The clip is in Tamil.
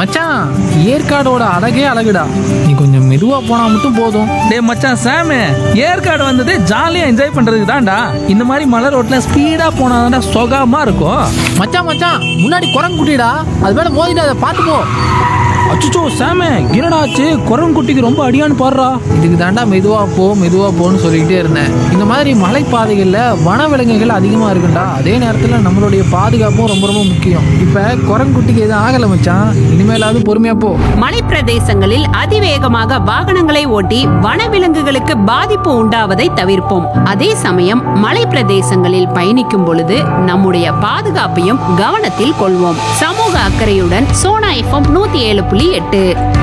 மச்சான் ஏற்காடோட அழகே அழகுடா நீ கொஞ்சம் மெதுவா போனா மட்டும் போதும் டேய் மச்சான் சாமு ஏற்காடு வந்தது ஜாலியா என்ஜாய் பண்றதுக்கு தான்டா இந்த மாதிரி மலை ரோட்ல ஸ்பீடா போனாதான்டா சுகமா இருக்கும் மச்சான் மச்சான் முன்னாடி குரங்கு குட்டிடா அது மேல மோதிடாத பார்த்து போ அச்சுச்சோ சாமு என்னடாச்சு குரங்கு குட்டிக்கு ரொம்ப அடியான்னு பாடுறா இதுக்கு தாண்டா மெதுவா போ மெதுவா போன்னு சொல்லிக்கிட்டே இருந்தேன் இந்த மாதிரி மலைப்பாதைகள்ல வனவிலங்குகள் அதிகமா இருக்குண்டா அதே நேரத்துல நம்மளுடைய பாதுகாப்பும் ரொம்ப ரொம்ப முக்கியம் இப்ப குரங்குட்டிக்கு எதுவும் ஆகல மச்சான் இனிமேலாவது பொறுமையா போ மலைப்பிரதேசங்களில் அதிவேகமாக வாகனங்களை ஓட்டி வனவிலங்குகளுக்கு பாதிப்பு உண்டாவதை தவிர்ப்போம் அதே சமயம் மலைப்பிரதேசங்களில் பயணிக்கும் பொழுது நம்முடைய பாதுகாப்பையும் கவனத்தில் கொள்வோம் சமூக அக்கறையுடன் சோனா எஃப்எம் நூத்தி ஏழு புள்ளி எட்டு